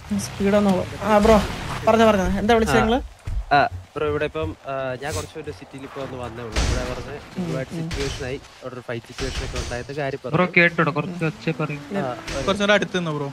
സ്പീഡൊന്നോളൂ ആ ബ്രോ പറഞ്ഞ പറഞ്ഞ എന്താ വിളിച്ചത് നിങ്ങള് ആ ബ്രോ ഇവിടെ ഇപ്പം ആ, ഞാൻ കുറച്ച് ഒരു സിറ്റിയിൽ ഇപ്പൊ ഒന്ന് വന്നേ ഉള്ളൂ ഇവിടെ പറഞ്ഞ് ഇതുമായിട്ട് സിറ്റുവേഷൻ ആയി അവിടെ ഒരു ഫൈറ്റ് സിറ്റുവേഷൻ ഒക്കെ ഉണ്ടായത് കാര്യം ബ്രോ പറഞ്ഞു കേട്ടോ കുറച്ച് ഒച്ച പറയും ആ, ഒരു- കുറച്ചുകൂടെ അടുത്ത് നിന്നോ ബ്രോ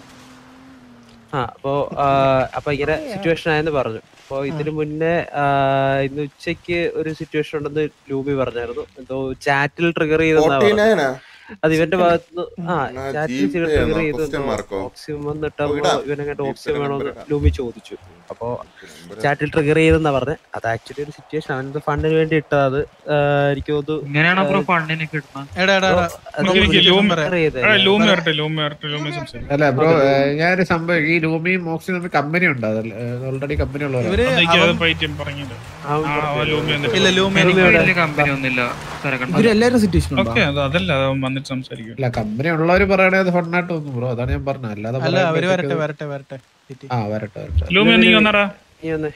ആ അപ്പോ ആ, അപ്പൊ ഇങ്ങനെ സിറ്റുവേഷൻ ആയെന്ന് പറഞ്ഞു അപ്പോ ഇതിനു മുന്നേ ആ, ഇന്ന് ഉച്ചയ്ക്ക് ഒരു സിറ്റുവേഷൻ ഉണ്ടെന്ന് ലൂബി പറഞ്ഞായിരുന്നു എന്തോ ചാറ്റിൽ ട്രിഗർ ചെയ്തെന്നാ ഫോർട്ടി പറഞ്ഞത്. നയനാ അത് ഇവന്റെ ഭാഗത്തുനിന്ന് ആ ആ, ചാറ്റിൽ GP ട്രിഗർ ആണോ? ചെയ്ത് Question mark ഓ? ഓക്സിജൻ വന്നിട്ടപ്പോ ഇടാം. ഇവനങ്ങോട്ട് GP ഓക്സിജൻ യുടെ വേണമെന്ന് number ലൂബി ചോദിച്ചു അപ്പോ ചാറ്റിൽ ട്രിഗർ ചെയ്തെന്നാ പറഞ്ഞത് അത് ആക്ച്വലി ഒരു സിറ്റുവേഷൻ അവന്റെ ഫണ്ടിന് വേണ്ടി ഇട്ടത് അത് ആ, എനിക്ക് തോന്നുന്നു ഇങ്ങനെയാണോ ബ്രോ ഫണ്ടിന് കിട്ടുന്നത് എടാ എടാ എടാ അത് നമുക്ക് ലൂബി ലൂം trigger ചെയ്തത്. ലൂമി വരട്ടെ ലൂമി വരട്ടെ ലൂമി സംസാരിക്കും അല്ല ബ്രോ ഞാനൊരു സംഭവം ഈ ലൂമിയും മോക്സിയും തമ്മിൽ കമ്പനി ഉണ്ട് ഓൾറെഡി കമ്പനി ഉള്ളവരാണ് ഇവര് അതൊക്കെ അവൻ- അത് പൈറ്റും പറഞ്ഞില്ല അവൻ ആ പറഞ്ഞു. ലൂമി വന്നിട്ട് ഇല്ല ലൂമി എനിക്ക് എനിക്ക് വലിയ കമ്പനി ഒന്നുമില്ല തിരക്കണ്ട ഇവരെല്ലാരും സിറ്റുവേഷൻ ഓക്കെ അത് അതല്ല അത് അവൻ വന്നിട്ട് സംസാരിക്കും അല്ല കമ്പനി ഉള്ളവര് പറയണേ അത് ഫണ്ണായിട്ട് തോന്നുന്നു ബ്രോ അതാണ് ഞാൻ പറഞ്ഞത് അല്ലാതെ അല്ല അവര് വരട്ടെ പറയുമ്പോഴത്തേക്ക് വരട്ടെ വരട്ടെ സിറ്റി. ആ വരട്ടെ വരട്ടെ ലൂമി ഒന്ന് നീ വന്നടാ നീ വന്നേ.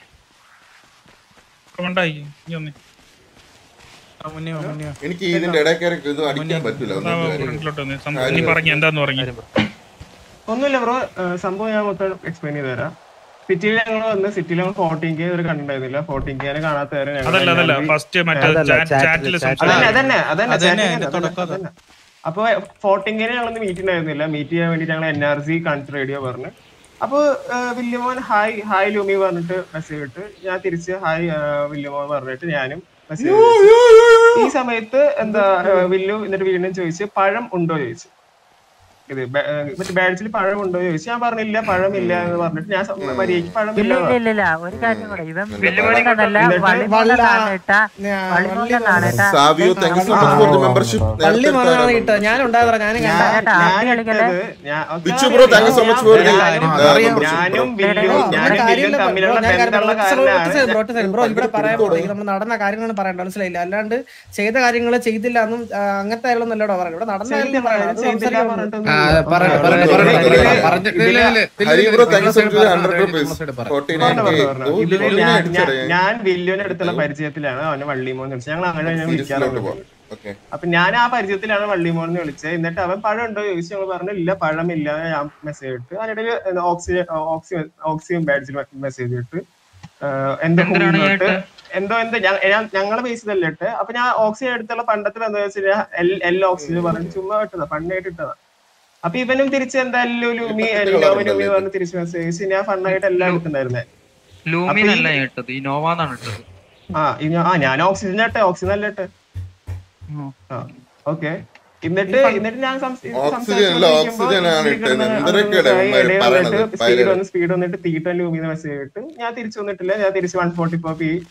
കമണ്ടായി നീ വന്നേ ആ, മുന്നേ വാ, മുന്നേ വാ. എനിക്ക് ഇതിന്റെ ഇടയ്ക്ക് ഇത് അടിക്കാൻ പറ്റൂല ആ, ഒന്നാമത്തെ കാര്യം. ഫ്രണ്ടിലോട്ട് വന്നേ സം- നീ പറഞ്ഞ എന്താന്ന് പറഞ്ഞു കാര്യം പറ. ഒന്നുമില്ല ബ്രോ സംഭവം ഞാൻ മൊത്തം എക്സ്പ്ലെയിൻ ചെയ്ത് തരാം സിറ്റിയിൽ ഞങ്ങൾ വന്ന് സിറ്റിയിൽ ഞങ്ങൾ ഫോർട്ടീൻ കെ ഒരു കണ്ടിട്ടുണ്ടായിരുന്നില്ല ഫോർട്ടീൻ കെ കാണാത്ത വരെ ഞങ്ങൾ അതല്ല അതല്ല എല്ലാവരും- ഫസ്റ്റ് മറ്റേ അതല്ല, ചാറ്റിൽ chat ല്, chat ല്. അതന്നെ സംസാരിക്കും അതന്നെ അതന്നെ അതന്നെ, chatting അതിന്റെ അതന്നെ, തുടക്കം അതാ. അതന്നെ. അപ്പൊ ഫോർട്ടീൻ കെ ഞങ്ങൾ മീറ്റ് ഉണ്ടായിരുന്നില്ല മീറ്റ് ചെയ്യാൻ വേണ്ടി ഞങ്ങൾ എൻ ആർ സി കൺസ് റേഡിയോ പറഞ്ഞു അപ്പൊ വില്യമോൻ ഹായ് ഹായ് ലൂമി പറഞ്ഞിട്ട് മെസ്സേജ് ഇട്ട് ഞാൻ തിരിച്ച് ഹായ് വില്യമോൻ പറഞ്ഞിട്ട് ഞാനും മെസ്സേജ് ഈ സമയത്ത് എന്താ ആ, വില്ലു എന്നിട്ട് വീണ്ടും ചോദിച്ച് പഴം ഉണ്ടോ ചോദിച്ചു ഇത് ബ- ആ, മറ്റേ ബാഡ്ജിൽ പഴം ഉണ്ടോ ചോദിച്ചു ഞാൻ പറഞ്ഞില്ല പഴമില്ല എന്ന് പറഞ്ഞിട്ട് ഞാൻ സ- മര്യാദയ്ക്ക് പഴം ഇല്ല ഇല്ല ഇല്ല ഇല്ല ഇല്ല ഒരു കാര്യം കൂടെ ഇവൻ വലിയ വലിമൂന്നല്ല വള്ളിമൂന്നാണ് ഇട്ട വള്ളിമൂന്നാണ് ഇട്ട Savio thank you so much for the membership പള്ളി മണമാണ് കിട്ടുക ഞാൻ ഉണ്ടായതാ ഞാൻ ഞാൻ ചേട്ടാ, ഞാൻ ആദ്യം കളിക്കല്ലേ? ഇട്ടത് ഞാൻ Bichu bro thank you so much for the കാര്യം ഞാനും വില്ലും ബ്രോ, ഞാനും ഇവിടെ വില്ലും കാര്യമില്ല തമ്മിലുള്ള ബ്രോ, ഞാൻ കാര്യം ബന്ധമുള്ള പറയാം. ഒറ്റ കാരണമാണ് സെക്കൻഡ് ബ്രോ, ഒറ്റ സെക്കൻഡ് ബ്രോ, ഇവിടെ പറയാൻ കൊടുത്തോടെ. നമ്മൾ നടന്ന കാര്യങ്ങളാണ് പറയണ്ട മനസ്സിലായില്ല അല്ലാണ്ട് ചെയ്ത കാര്യങ്ങൾ ചെയ്തില്ല എന്നും ആ, അങ്ങനത്തെ കാര്യങ്ങളൊന്നും അല്ലടോ പറയുന്നത് ഇവിടെ നടന്ന കാര്യം പറയണം അത് ചെയ്തില്ല സംസാരിക്കാൻ പറഞ്ഞിട്ടൊന്നും ആ, ഇല്ല. പറയട്ടെ, പറയട്ടെ, ഇതില് പറയട്ടെ, ഇതില് പറയട്ടെ. പറഞ്ഞിട്ട് ഇല്ല, ഇല്ല, ഇല്ല, ഹരി ഇല്ല, ബ്രോ ഇല്ല, താങ്ക് യു സോ മച്ച് പറഞ്ഞോ, ഹൺഡ്രഡ് പറഞ്ഞോ, റുപ്പീസ് പറഞ്ഞോ, പറഞ്ഞോ. ഫോർട്ടി പറഞ്ഞോ, നയൻ പറഞ്ഞോ, പറഞ്ഞോ. ഇതില് ഞാൻ- അടിച്ചടേ ഞാൻ- ഞാൻ വില്ലുവിന്റെ അടുത്തുള്ള പരിചയത്തിലാണ് അവനെ വള്ളിമോൻ എന്ന് വിളിച്ചത് ഞങ്ങൾ അങ്ങനെ ഞാൻ സീരീസിലോട്ട് വിളിക്കാറുണ്ട് പോവാം ഓക്കെ അപ്പൊ ഞാൻ ആ പരിചയത്തിലാണ് വള്ളിമോൻ എന്ന് വിളിച്ചത് എന്നിട്ട് അവൻ പഴം ഉണ്ടോ ചോദിച്ചു ഞങ്ങൾ പറഞ്ഞു ഇല്ല പഴമില്ല എന്ന് ഞാൻ മെസ്സേജ് ഇട്ട് അതിനിടയിൽ ഓക്സിജൻ ഓക്സിജൻ ഓക്സിജൻ ബാഡ്ജിൽ മെസ്സേജ് ഇട്ട് ആഹ് എന്തോ എന്തിനാണ് ഈ ഇട്ട് ഇട്ട്? എന്തോ എന്തോ ഞാൻ- ഞാൻ ഞങ്ങളെ ബേസിലല്ല ഇട്ട് അപ്പൊ ഞാൻ ഓക്സിജൻ എടുത്തുള്ള പണ്ടത്തിൽ എന്താ വെച്ചാൽ എൽ എൽ ഓക്സിജൻ പറഞ്ഞിട്ട് ചുമ്മാ ഇട്ടതാ പണ്ടായിട്ട് ഇട്ടതാ അപ്പൊ ഇവനും തിരിച്ച് എന്താ എല്ലോ ലൂമി എല്ലോ ലൂമി പറഞ്ഞ് തിരിച്ച് മെസ്സേജ് ഞാൻ ഫണ്ണായിട്ട് എല്ലാം എടുത്തിട്ടുണ്ടായിരുന്നേ ലൂമിനല്ല ഞാൻ ഇട്ടത് ഈ നോവാന്നാണ് ഇട്ടത് ആ ഇത് ഞാൻ- ആ ഞാൻ ഓക്സിജൻ ഇട്ടെ ഓക്സിജൻ അല്ല ഇട്ടെ ഓക്കെ എന്നിട്ട് എന്നിട്ട് ഞാൻ സംസ- ഓക്സിജൻ അല്ല, ഓക്സിജൻ ആണ് ഇട്ടത്. എന്തൊക്കെയാണ് ഇവന്മാര് പറയണത്? സ്പീഡ് വന്ന് സ്പീഡ് വന്നിട്ട് തീട്ടൻ ലൂമിന്ന് മെസ്സേജ് ഇട്ട് ഞാൻ തിരിച്ചു വന്നിട്ടില്ല ഞാൻ തിരിച്ച് one forty four P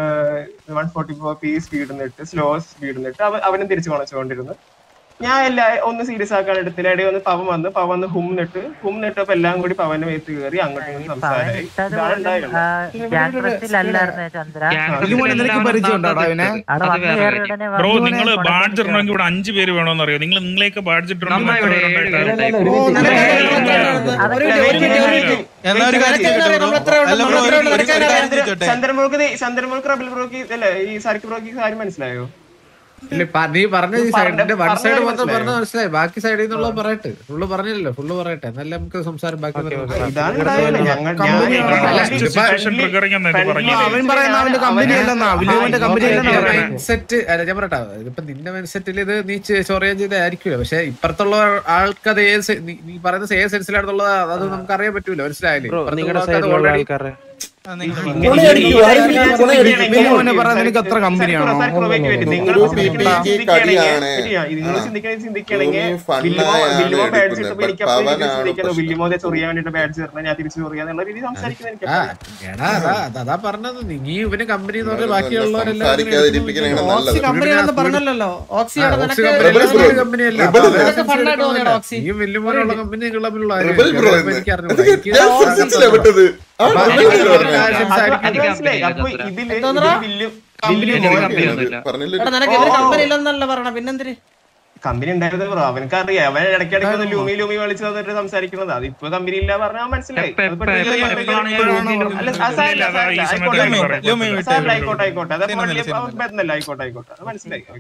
one forty four P speed നിന്നിട്ട് സ്ലോ സ്പീഡ് നിന്നിട്ട് അവൻ അവനും തിരിച്ചു കൊണച്ചുകൊണ്ടിരുന്നു ഞാൻ എല്ലാ ഒന്ന് സീരിയസ് ആക്കാൻ എടുത്തില്ല ഇടയിൽ വന്ന് പവൻ വന്ന് പവൻ വന്ന് ഹും നിട്ട് ഹും നിട്ടപ്പോ എല്ലാം കൂടി പവന്റെ മേത്ത് കയറി അങ്ങോട്ടും ഇങ്ങോട്ടും സംസാരമായി ഇട്ടത് ഇതാണ് ഉണ്ടായിരുന്നത് ഗ്യാങ്ക്രസിലല്ലായിരുന്നേ ചന്ദ്ര ഇതുപോലെ നിനക്ക് പരിചയം ഉണ്ടോടാ അവനെ? അവിടെ വന്ന് കയറിയ ഉടനെ ബ്രോ വന്നു നിങ്ങൾ കൊണ ബാഡ്ജ് പിടിക്കുക. ഇടണമെങ്കിൽ ഇവിടെ അഞ്ച് പേര് വേണമെന്ന് അറിയോ നിങ്ങൾ നിങ്ങളെയൊക്കെ ബാഡ്ജ് നമ്മ ഇവിടെ ഏഴ് പേരുണ്ടായി. ഓ, നിനക്ക് ഇല്ല, അറിയാം, ഇല്ല, നിനക്ക് ഇല്ല, അറിയാം. ഒരു ഇല്ല, മിനിറ്റ്, ഒരു മിനിറ്റ്, ഒരു മിനിറ്റ്. എന്നാ ഒരു കാര്യം നിനക്ക് ചെയ്യട്ടെ നമ്മൾ എത്ര ബ്രോ? ഉണ്ട്? അല്ല നമ്മൾ ബ്രോ, എത്ര ഒരു- ഉണ്ട്? ഒരു നിനക്ക് കാര്യം അറിയാം. ചോദിച്ചോട്ടെ? ചന്ദ്രമുഖ് ചന്ദ്രമുഖ് റബിൾ ബ്രോക്ക് അല്ലേ ഈ സരിക്ക് ബ്രോക്ക് കാര്യം മനസ്സിലായോ ഇല്ല, പ- നീ പറഞ്ഞ ഈ പറഞ്ഞ- സൈഡിന്റെ വൺ പറഞ്ഞ സൈഡ് മാത്രം മനസ്സിലായോ? പറഞ്ഞ മനസ്സിലായി ബാക്കി സൈഡിൽ നിന്നുള്ള പറയട്ടെ ഫുള്ള് പറഞ്ഞില്ലല്ലോ ഫുള്ള് പറയട്ടെ എന്നാലും നമുക്ക് സംസാരം ബാക്കി നോക്കാം. ഇതാണ് ഉണ്ടായത്. ഞങ്ങൾ- കമ്പനി ഞാൻ- ആണ്. അല്ല, ഇതിപ്പോ- സിറ്റുവേഷൻ ട്രിഗറിങ് എന്നായിട്ട് friendly പറഞ്ഞു അവൻ പറയുന്ന അവന്റെ കമ്പനി അല്ലെന്നാ വില്ലുവിന്റെ കമ്പനി അല്ലെന്നാ നിന്റെ പറയുന്നത് മൈൻഡ് സെറ്റ് അല്ല ഞാൻ പറയട്ടെ ഇതിപ്പോ നിന്റെ മൈൻഡ് സെറ്റിൽ ഇത് നീ ചൊറിയാൻ ചെയ്തായിരിക്കില്ല പക്ഷെ ഇപ്പുറത്തുള്ള ആൾക്ക് അത് ഏത് സെ- നീ- നീ പറയുന്നത് ഏത് സെൻസിലാണെന്നുള്ളത് അത് നമുക്ക് അറിയാൻ പറ്റൂല മനസ്സിലായില്ലേ ബ്രോ ഇപ്പുറത്തുള്ള നിങ്ങളുടെ ആൾക്ക് അത് സൈഡിലുള്ള already- ആൾക്കാരെ ആ, നിങ്ങൾ കൊണയടിക്കൂ, ആരെങ്കിലും കൊണയടിക്കൂ. വില്ലുവിനെ പറയാൻ നിനക്ക് എത്ര കമ്പനിയാണോ? നിങ്ങൾ ഒരു പിപിക്ക് കടിയാണ്. നിങ്ങൾ ആ. ചിന്തിക്കണെങ്കിൽ ചിന്തിക്കണെങ്കിൽ ഭൂമി ഫണ്ണായാണ് വില്ലുമോ ബാഡ്ജ് എടുക്കുന്നത്. ഇട്ടപ്പോ എനിക്ക് But അപ്പോഴും പവനാണ് ചിന്തിക്കുന്നു പ്രശ്നം. വില്ലുമോനെ ചൊറിയാൻ വേണ്ടിട്ട് ബാഡ്ജ് തരണം ഞാൻ തിരിച്ചു ചൊറിയാന്നുള്ള രീതി സംസാരിക്കുന്നത് എനിക്ക് ആ, അപ്പോഴും. എടാ, അതാ അതാ- അതാ പറഞ്ഞത് നീ ഇവന് കമ്പനി എന്ന് പറഞ്ഞ ഇതൊന്നും ബാക്കിയുള്ളവരെല്ലാം സംസാരിക്കാതിരിപ്പിക്കലാണ് ഓക്സി നല്ലത് കമ്പനി ആണെന്ന് പറഞ്ഞല്ലോ ഓക്സി അവിടെ നിനക്ക് Rebel bro. കമ്പനിയല്ല Rebel അല്ലേ? നിനക്ക് ഫണ്ടായിട്ട് തോന്നിയാണോ ഓക്സി നീ വലിയ കമ്പനി നിങ്ങൾ തമ്മിലുള്ള Rebel bro എന്ന്. എനിക്ക് അതൊക്കെ ഞാൻ സെൻസിറ്റിവിലാ വിട്ടത്. ആ, അപ്പൊ Rebel അതിന് അല്ലേ പറഞ്ഞത്? ആ, അത് അത് എനിക്ക് മനസ്സിലായി കമ്പനി അപ്പൊ ഇല്ല, ഇതില് എന്തോന്നെടാ? ഇതില് വില്ലു കമ്പനി വില്ലു ഇല്ല, മോനെ- കമ്പനി ഒന്നുമില്ല. പറഞ്ഞില്ലേ? എടാ നിനക്ക് ഇവര് കമ്പനി ഇല്ലെന്നല്ല പറയണ പിന്നെന്തിരി കമ്പനി ഉണ്ടായിരുന്നത് ബ്രോ അവനക്ക് അറിയാം അവൻ ഇടയ്ക്കിടയ്ക്ക് ഒന്ന് ലൂമി ലൂമി വിളിച്ചു തന്നിട്ട് സംസാരിക്കുന്നത് അത് ഇപ്പൊ കമ്പനി ഇല്ല പറഞ്ഞാൽ മനസ്സിലായി എപ്പ- അത് എപ്പ- പെട്ടെന്ന് എപ്പ- പെട്ടെന്ന് എപ്പോഴാണ് ഞാൻ പെട്ടെന്ന് ലൂമി അല്ല, ആ സാരമില്ല, ഇല്ല, സാരമില്ല. ഈ സമയത്ത് ആയിക്കോട്ടെ, ലൂമി ആയിക്കോട്ടെ. ലൂമി വിട്ടേ, സാരമില്ല, ലൂമി ആയിക്കോട്ടെ ആയിക്കോട്ടെ അത് സിനിമ വലിയ സിനിമ. ബന്ധമല്ല ആയിക്കോട്ടെ ആയിക്കോട്ടെ അത് മനസ്സിലായി ആയിക്കോട്ടെ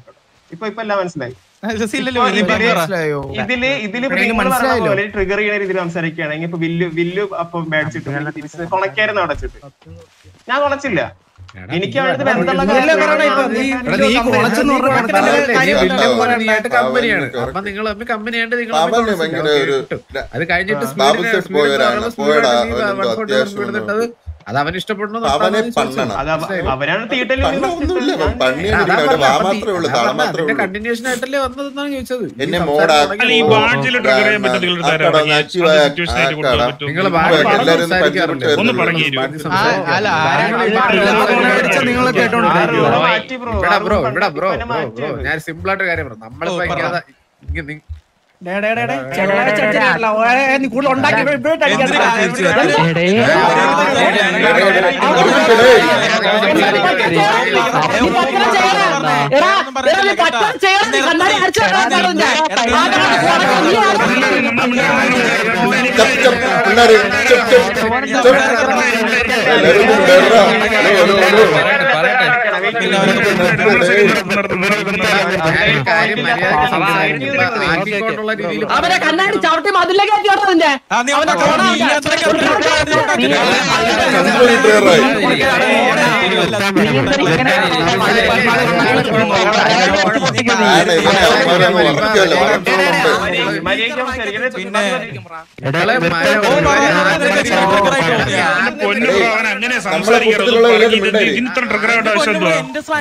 ഇപ്പൊ ഇപ്പൊ എല്ലാം മനസ്സിലായി രസമില്ലല്ലോ ഇപ്പൊ നീ ഇതില് മനസ്സിലായോ ഇതില് ഇതില് എനിക്ക് നിങ്ങൾ പറഞ്ഞ മനസ്സിലായല്ലോ. പോലെ ട്രിഗർ ചെയ്യുന്ന രീതിയിൽ സംസാരിക്കുകയാണെങ്കിൽ ഇപ്പൊ വില്ലു വില്ലു അപ്പൊ മേടിച്ചിട്ട് തിരിച്ച് കൊണക്കായിരുന്നു അടച്ചിട്ട് ഞാൻ കൊണച്ചില്ല എനിക്ക് അവരുടെ ബന്ധമുള്ള ഇതല്ലേ പറയണേ ഇപ്പൊ നീ എടാ, നീ കൊളച്ചെന്ന് പറഞ്ഞ കണക്കിനല്ലേ? നീ കാര്യം വില്യം പോലെ ഉണ്ടാവും. നീയായിട്ട് കമ്പനിയാണ് അവൻ അപ്പൊ നിങ്ങൾ തമ്മിൽ കമ്പനിയായിട്ട് നിങ്ങൾ അവന് തമ്മിൽ ഭയങ്കര ഓക്കേ, ഒരു കിട്ടും. അത് കഴിഞ്ഞിട്ട് ബാബു സ്പീഡിന് സെറ്റ് സ്പീഡിന് പോയവരാണ്. പറയുമ്പോൾ പോയടാ, സ്പീഡിന് നീ അവനെന്തോ one forty അത്യാവശ്യം വിടുന്നിട്ടത് അത് അവന് ഇഷ്ടപ്പെടുന്നു അവനെ പണ്ണണം അത് അവ- അവരാണ് തീട്ടല് പണ്ട് ഒന്നുമില്ല അവൻ പണിയാണ് അവന്റെ വാ മാത്രമേ ഉള്ളൂ തള മാത്രമേ ഉള്ളൂ കണ്ടിന്യൂഷൻ ആയിട്ടല്ലേ വന്നതെന്നാണ് ചോദിച്ചത് ഈ എന്നെ സംസാരം മോഡാ തുടങ്ങി അല്ല ഈ പോകുമ്പോ ബാഡ്ജിൽ ട്രിഗർ ചെയ്യാൻ പറ്റുന്ന നിങ്ങൾ ആക്കടാ, തരാം ആക്റ്റീവ് ആയ സിറ്റുവേഷൻ ആയിട്ട് കൊടുക്കാൻ ആക്കടാ. പറ്റും നിങ്ങള് ഇപ്പൊ ബാഡ്ജ് എല്ലാവരും ഒന്ന് സംസാരിക്കാറുണ്ട്. പരിചയപ്പെട്ട് ഒന്ന് വരുന്നുള്ളൂ. പറഞ്ഞു തരുമോ? ബാഡ്ജ് സംസാരിക്കാറുണ്ട്. അല്ല ഇവിടെ കേട്ടോണ്ടിരിക്കും ബ്രോ ഇവിടെ ബ്രോ ഇവിടെ ബ്രോ ബ്രോ ഞാൻ സിമ്പിൾ ആയിട്ട് കാര്യം പറഞ്ഞു നമ്മളിപ്പോ ഇങ്ങനെ ഇങ്ങ- നി- ഡേ, ഡേ, ഡേ, ഡേ, ചെറുതായിട്ട് ചടിച്ചിട്ടില്ല. ഓയെ, നീ കൂടുതൽ ഉണ്ടാക്കി ഇവിടെ ഇവിടെ അടിക്കാൻ എന്തിനാ കാര്യം ചപ്പ് ചപ്പ് പിള്ളേര് ചപ്പ് ചപ്പ് ചപ്പ്. എല്ലാവരും ഒന്ന് കേറടാ. Hello, hello, hello. ഞാൻ കാര്യം മര്യാദയ്ക്ക് സംസാരിക്കുമ്പോ ആക്കിക്കൊണ്ടുള്ള രീതിയിൽ അവരെ കണ്ണാടി ചവിട്ടി മതിലേക്ക് കയറ്റി നിന്റെ കമ്പ്യൂട്ടർ ക്ലിയറായി. ആരെ ഇവനെ അവന്മാരെ അങ്ങ് വളർത്തിയല്ലോ, വളർത്തുന്നുണ്ട്. ഇടകളെ മര പൊന്നു ബ്രോ, അവൻ അങ്ങനെ നമ്മളെ സംസാരിക്കരുത് കൂട്ടത്തിലുള്ള പറഞ്ഞ് എല്ലാവരും ഇത് മിണ്ടായി. ഇത്ര ട്രിഗർ ആവേണ്ട ആവശ്യം എന്തുവാ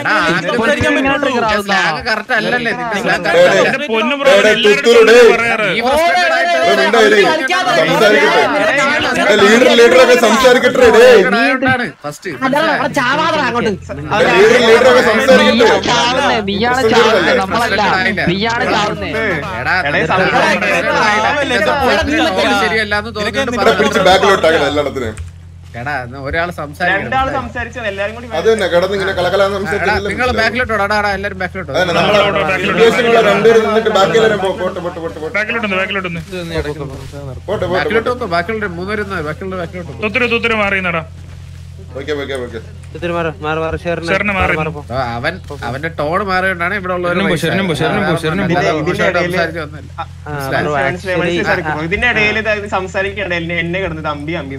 കറക്റ്റ് അല്ലല്ലേ നിന്റെ slang ഡേ, correct ഡേ, അല്ല. എന്റെ പൊന്നു ബ്രോ ഡേ, ഡേ, എല്ലാവരും തുത്തൂര്, ഡേ. പറയാറ് നീ frustrated ആയിട്ട് ഡേ, മിണ്ടായിരി. സംസാരിക്കട്ടെ. സംസാരിക്കട്ടെ. ഡേ, ലീഡർ ലീഡറൊക്കെ സംസാരിക്കട്ടെ ഡേ ആയതുകൊണ്ടാണ് first. ചാവാതെ അങ്ങോട്ട് ഡേ, ലീഡർ ലീഡറൊക്കെ സംസാരിക്കട്ടെ നീയാണ് പ്രശ്നം ചാവുന്നത് ഇല്ലല്ലോ. നമ്മളല്ല ആയില്ല. നീയാണ് ചാവുന്നത് എടാ, എടേ, നിന്റെ സംസാരിക്കട്ടെ. നിന്റെ point ശരിയല്ലാന്ന് തോന്നുന്നുണ്ട് ഇവിടെ പിടിച്ച് പറഞ്ഞു. ബാക്കിലോട്ടാകണം എല്ലായിടത്തിനും എടാ എന്നാ ഒരാള് സംസാരിക്കണം രണ്ടാള് സംസാരിച്ചത് എല്ലാരും കൂടി അത് തന്നെ കിടന്ന് ഇങ്ങനെ കലകലാന്ന് എടാ, സംസാരിച്ചില്ല നിങ്ങൾ ബാക്കിലോട്ടോ എടാ എടാ, എല്ലാരും ബാക്കിലോട്ടോ അതന്നെ നമ്മളെ സിറ്റുവേഷനുള്ള രണ്ടുപേരും നിന്നിട്ട് ബാക്കി എല്ലാവരും പോ- പോട്ടെ പോട്ടെ പോട്ടെ പോട്ടെ ബാക്കിലോട്ടൊന്ന് ബാക്കിലോട്ടൊന്ന് പോട്ടെ പോട്ടെ ബാക്കിലോട്ട് നോക്കോ ബാക്കിയുള്ള മൂന്നുപേരും ബാക്കിയുള്ള ബാക്കിലോട്ട് പോ. തുത്തര് തുത്തര് മാറിയെന്നടാ ഓക്കെ ഓക്കെ ഓക്കെ ഇതിന് മാറ്, മാറ്, മാറ്, ഷെറിന് ഷെറിന് മാറ്. മാറ് പോ. അപ്പൊ അവൻ അവന്റെ ടോൺ മാറിയോണ്ടാണ് ഇവിടെ ഉള്ളവർ ശരണം പോ, ശരണം പോ, ശരണം പോ, ശരണം പോ. ഇതിന്റെ ഇടയില് ആ, മനസ്സിലായി. ബ്രോ, actually, ഇതിന്റെ ഇടയിൽ സംസാരിക്കണ്ട എന്നെ കിടന്നത് അമ്പി അമ്പി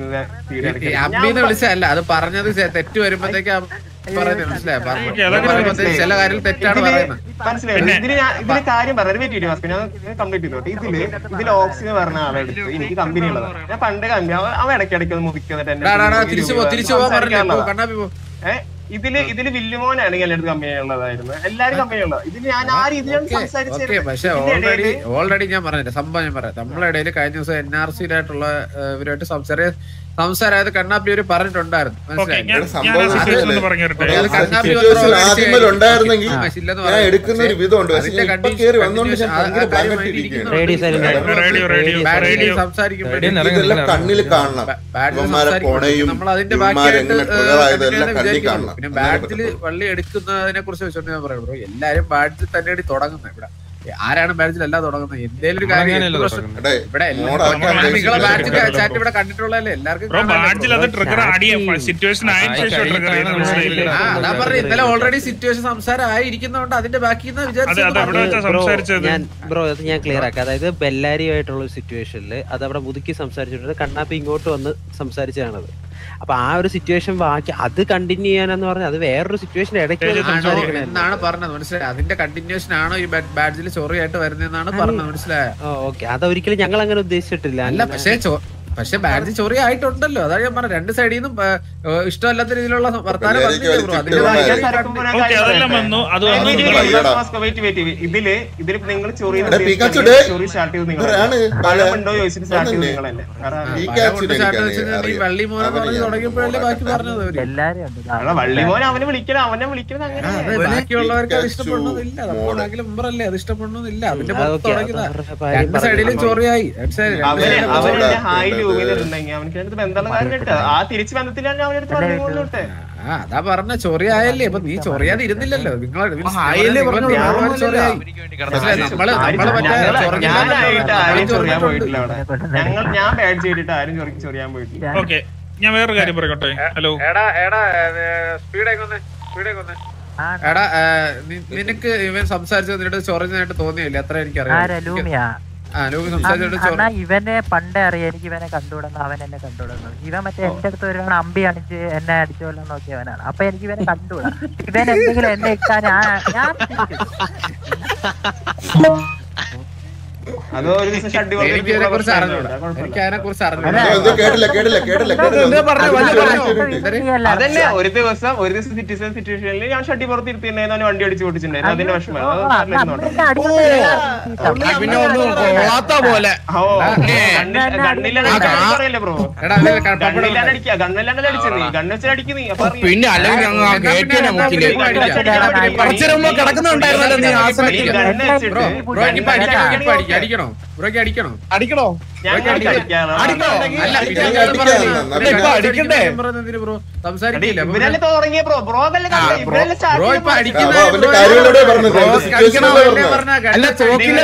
ഈ അമ്മീന്ന് വിളിച്ചല്ല അത് പറഞ്ഞത് ചെ- തെറ്റ് വരുമ്പോഴത്തേക്ക് പറയുന്നത് മനസ്സിലായോ ഓക്കേ, അതൊക്കെ പറയുമ്പോഴത്തേക്ക് ചില കാര്യങ്ങൾ തെറ്റാണ് പറയുന്നത് മനസ്സിലായി ഇതിന് ഞാൻ ഇതിന് കാര്യം പറഞ്ഞു വെയിറ്റ് ചെയ്തു ഞാൻ കംപ്ലീറ്റ് ചെയ്തോട്ടെ ഇതില് ഇതിൽ ഓക്സിജൻ പറഞ്ഞ ആളെടുത്ത് എനിക്ക് കമ്പനി ഉള്ളതാണ് ഞാൻ പണ്ട് കമ്പനി അവൻ അവൻ ഇടയ്ക്കിടയ്ക്ക് ഒന്ന് മുതിക്കുന്നിട്ട് എടാ, എടാ, എടാ, തിരിച്ചു പോ തിരിച്ചു പോകാൻ പറഞ്ഞില്ലേ പോ, കണ്ണാപ്പി പോ ഏഹ് ഇതില് ഇതില് വില്ലുമോനാണെങ്കിൽ എന്റെ അടുത്ത് കമ്പനി ഉള്ളതായിരുന്നു എല്ലാരും കമ്പനി ഉള്ളത് ഇതില് ഞാൻ ആ രീതിയിലാണ് ഓക്കെ സംസാരിച്ചത് പക്ഷെ ഇതിന്റെ ഓൾറെഡി ഇടയില് ഓൾറെഡി ഞാൻ പറഞ്ഞില്ല സംഭവം ഞാൻ പറയാം നമ്മളെ ഇടയിൽ കഴിഞ്ഞ ദിവസം എൻ ആർ സിയിലായിട്ടുള്ള ഇവരുമായിട്ട് സംസാര സംസാരമായത് കണ്ണാപ്പി ഒരു പറഞ്ഞിട്ടുണ്ടായിരുന്നു ഓക്കെ മനസ്സിലായി ഞാൻ സംഭവം ഞാൻ ആ സിറ്റുവേഷൻ ഒന്ന് മനസ്സിലായില്ലേ? പറഞ്ഞു തരട്ടെ അത് കണ്ണാപ്പി സിറ്റുവേഷൻ വന്നപ്പോൾ ആദ്യം മുതൽ ഉണ്ടായിരുന്നെങ്കിൽ ആവശ്യമില്ലെന്ന് ഞാൻ പറയാം. എടുക്കുന്ന ഒരു വിധമുണ്ട് പക്ഷെ അതിന്റെ ഇപ്പൊ condition- കയറി വന്നോണ്ട് ഞാൻ condition- ആ- ഭയങ്കര ആ കാര്യം ഭയങ്കരമായിട്ടിരിക്കുകയാണ്. റേഡിയോ സൈലന്റ് ആയി. റേഡിയോ റേഡിയോ ബാഡിൽ റേഡിയോ സംസാരിക്കുമ്പോഴേ ഇതെല്ലാം കണ്ണിൽ കാണണം ബാഡിൽ ഇവന്മാരെ പൊണയും നമ്മൾ അതിന്റെ ഇവന്മാരെ ബാക്കിയായിട്ട് എങ്ങനെ ട്രിഗർ ആയതെല്ലാം ഏഹ് കണ്ണിൽ വിചാരിക്കുന്നു. കാണണം പിന്നെ ബാഡിൽ വള്ളി എടുക്കുന്നതിനെ കുറിച്ച് വെച്ചോണ്ട് ഞാൻ പറയാം ബ്രോ എല്ലാരും ബാഡിൽ തന്നെയാണ് തുടങ്ങുന്നത് ഇവിടെ ആരാണ് ബാഡിൽ അല്ല തുടങ്ങുന്നത് എന്തേലും ഒരു കാര്യം എന്ത് പ്രശ്നം- എടേ, ഇവിടെ എല്ലാ- മോഡാക്കാൻ ഞാൻ നിങ്ങളെ ഉദ്ദേശിച്ചില്ല. ബാഡിൽ ചാറ്റ് ഇവിടെ കണ്ടിട്ടുള്ളതല്ലേ എല്ലാവർക്കും ബ്രോ കാണാമല്ലോ ബാഡ്ജിൽ അത് ട്രിഗർ ആടിയ സിറ്റുവേഷൻ ആയ ശേഷം ട്രിഗർ ചെയ്യുന്നത് മനസ്സിലായില്ലേ ആ അതാ പറഞ്ഞ ഇന്നലെ ഓൾറെഡി സിറ്റുവേഷൻ സംസാരം ആയിരിക്കുന്നതുകൊണ്ട് അതിന്റെ ബാക്കി അതെ അത് എവിടെ വിചാരിച്ചു വെച്ചാ ബ്രോ, സംസാരിച്ചത് ഞാൻ ബ്രോ അത് ഞാൻ ക്ലിയർ ആക്കാം അതായത് ബെല്ലാരിയുമായിട്ടുള്ള ഒരു സിറ്റുവേഷനിൽ അത് അവിടെ മുതുക്കി സംസാരിച്ചിട്ടുണ്ട് കണ്ണാപ്പി ഇങ്ങോട്ട് വന്ന് സംസാരിച്ചതാണത് അപ്പൊ ആ ഒരു സിറ്റുവേഷൻ ബാക്കി അത് കണ്ടിന്യൂ ചെയ്യാനെന്ന് പറഞ്ഞാൽ അത് വേറൊരു സിറ്റുവേഷൻ ഇടയ്ക്ക് വന്ന് ആണോ സംസാരിക്കണേ എന്നാണ് പറഞ്ഞത് മനസ്സിലായി അതിന്റെ കണ്ടിന്യൂഷൻ ആണോ ഈ ബാഡ്ജിൽ ചൊറിയായിട്ട് വരുന്നതെന്നാണ് പറഞ്ഞത് മനസ്സിലായോ ഓക്കെ അതൊരിക്കലും ഞങ്ങൾ അങ്ങനെ ഉദ്ദേശിച്ചിട്ടില്ല അല്ല പക്ഷേ ചൊ- പക്ഷെ ബാഡ്ജ് ചൊറി ആയിട്ടുണ്ടല്ലോ അതാണ് ഞാൻ പറഞ്ഞത് രണ്ട് സൈഡിൽ നിന്നും ഏഹ്, ഇഷ്ടമല്ലാത്ത രീതിയിലുള്ള വർത്താനം പിള്ളേർക്ക് വന്നില്ലേ ബ്രോ അതിന്റെ വലിച്ചിട്ട് ഭാഗമായി- ഓക്കെ അതെല്ലാം വന്നു അത് വന്നു വെയിറ്റ് നിങ്ങൾ വെയിറ്റ് വെയിറ്റ് ഇതില് ഇതില് നിങ്ങൾ ചൊറി എടാ, പിക്കാച്ചു ഡേ. ചൊറി സ്റ്റാർട്ട് ചെയ്ത് നിങ്ങൾ ഇവരാണ് പഴമുണ്ടോ ചോദിച്ചിട്ട് സ്റ്റാർട്ട് ചെയ്ത് വന്നില്ലേ? നിങ്ങൾ തന്നെ കാരണം ഈ പഴം കാച്ചിന് കൊണ്ട് ചാട്ട് എനിക്കറിയാം. വെച്ചിട്ട് ഈ വള്ളി മോനെ അവന് പറഞ്ഞ് ഞാൻ തുടങ്ങിയപ്പോഴല്ലേ ബാക്കി മോഡാക്കട്ടെ. പറഞ്ഞത് അവര് എല്ലാരും ഉണ്ട് കാരണം വള്ളിമോൻ അവനെ വിളിക്കണം അവനെ വിളിക്കുന്നത് അങ്ങനെ ആ, അതെ, ബാക്കിയുള്ളവർക്ക് അത് പിക്കാച്ചു ഇഷ്ടപ്പെടണമെന്നില്ല മോഡ്. നമ്മളാണെങ്കിലും മെമ്പറല്ലേ അത് ഇഷ്ടപ്പെടണമെന്നില്ല അതിന്റെ ആ, പുറത്ത് ഓക്കേ, അത് തുടങ്ങിയതാ അവരുടെ കാര്യം രണ്ട് സൈഡിലും പറഞ്ഞു. ചൊറിയായി രണ്ട് സൈഡ് രണ്ട് അവന് സൈഡിലും അവന് മോഡാ എന്നെ ഹായ് കേട്ടത്. രൂപയിലിരുന്നെങ്കിൽ അവനക്ക് അടുത്ത് ബന്ധമുള്ള കാര്യം കേട്ടോ ആ തിരിച്ച് ബന്ധത്തിലാണ് അവനടുത്ത് പറഞ്ഞുകൊണ്ടോട്ടെ ആ അതാ പറഞ്ഞ ചൊറിയായല്ലേ അപ്പൊ നീ ചൊറിയാതെ ഇരുന്നില്ലല്ലോ നിങ്ങൾ ഹായല്ലേ പറഞ്ഞോളൂ, വേറൊന്നും ചൊറിയായി നമ്മള് നമ്മള് മറ്റേ ചൊറിഞ്ഞില്ലാന്ന് ഞാനായിട്ട് ആരും ചൊറിയാൻ ചൊറിഞ്ഞിട്ടുണ്ട്. പോയിട്ടില്ല അവിടെ ഞങ്ങൾ ഞാൻ ബാഡ് ചെയ്തിട്ട് ആരും ചൊറി ചൊറിയാൻ പോയിട്ടില്ല ഓക്കെ ഞാൻ വേറൊരു കാര്യം പറയട്ടെ ഹലോ എടാ എടാ സ്പീഡേക്ക് വന്നേ സ്പീഡേക്ക് വന്നേ എടാ ആ, നി- നിനക്ക് ഇവൻ സംസാരിച്ചത് നിന്നോട് ചൊറിഞ്ഞതായിട്ട് തോന്നിയില്ല അത്ര ആരാ എനിക്കറിയാം ലൂമിയാ ആ ലൂമി സംസാരിച്ചിട്ട് അണ്ണാ ചൊറി ഇവനെ പണ്ടേ അറിയാം എനിക്ക് ഇവനെ കണ്ടുവിടുന്നു അവൻ എന്നെ കണ്ടുവിടുന്നു ഇവൻ മറ്റേ എന്റെ അടുത്ത് ഒരു തവണ അമ്പി അണിച്ച് എന്നെ അടിച്ചോല്ലോ നോക്കിയവനാണ് അപ്പൊ എനിക്ക് ഇവനെ കണ്ടുവിടാം ഇവൻ എന്തെങ്കിലും എന്നെ ഇട്ടാ ഞാൻ ഞാൻ അത് ഒരു ദിവസം ഷഡ്ഡി പറഞ്ഞ് എനിക്ക് ഇതിനെ കുറിച്ച് അറിഞ്ഞൂടാ കുഴപ്പമില്ല. എനിക്ക് അതിനെ കുറിച്ച് എന്തോ അറിഞ്ഞൂടാ കേട്ടില്ല കേട്ടില്ല കേട്ടില്ല എന്താ പറഞ്ഞേ? വല്ല പറഞ്ഞോ? കേട്ടില്ല അതന്നെ ഒരു ദിവസം ഒരു ദിവസം സിറ്റിസൺ സിറ്റുവേഷനിൽ ഞാൻ ഷഡ്ഡി പുറത്ത് ഇരുത്തിണ്ടായിരുന്നു വണ്ടി അടിച്ചു പൊട്ടിച്ചിട്ടുണ്ടായിരുന്നു അതിന്റെ വിഷമം അത് നാട്ടിലിരുന്നോണ്ട്. പിന്നെ ഒന്നും കൊള്ളാത്ത പോലെ ഓ, ഗണ്ണിൽ- ഗണ്ണില്ലാണ്ട് അടിക്കാൻ പറയല്ലേ ബ്രോ എടാ അതിലെ ക- പപ്പടം ഗണ്ണില്ലാണ്ട് അടിക്കുക ഗണ്ണില്ലാണ്ട് അടിച്ചത് നീ ഗണ്ണ് വെച്ചാൽ അടിക്കും നീ അപ്പൊ അറിയാം. പിന്നെ അല്ലെങ്കിൽ അങ്ങ് ആ കേറ്റിനെ മുക്കില് കുറച്ചു മുമ്പ് കിടക്കുന്നുണ്ടായിരുന്നല്ലോ നീ ആ ഈ സമയത്ത് ഗണ്ണ് വെച്ചിട്ട് ബ്രോ ബ്രോ ഇപ്പൊ അടിക്കണോ ഇപ്പൊ അടിക്കണം അടിക്കണോ ബ്രോക്ക് അടിക്കണോ അടിക്കണോ ഞാൻ അടിക്കാനാണ് അടിക്കണോ അല്ല പിന്നെ ഇപ്പൊ ഇയാള് പറയുന്നത് അടിക്കണം. പിന്നെ ഇപ്പൊ ഇയാള് അടിക്കണ്ടേ? പറയുന്നത് എന്തിന് ബ്രോ സംസാരിക്കില്ല അപ്പൊ ഇവരല്ലേ തുടങ്ങിയ ബ്രോ ബ്രോ അതല്ലേ ആ, കണ്ടത്? ബ്രോ ഇവരല്ലേ start ബ്രോ ചെയ്ത ഇപ്പൊ ബ്രോ. അടിക്കുന്ന അപ്പൊ അവന്റെ കാര്യങ്ങളോടെ പറഞ്ഞത് ബ്രോ സിറ്റുവേഷൻ കളിക്കണോ പറഞ്ഞത് പറഞ്ഞ അല്ല തോക്കിന്റെ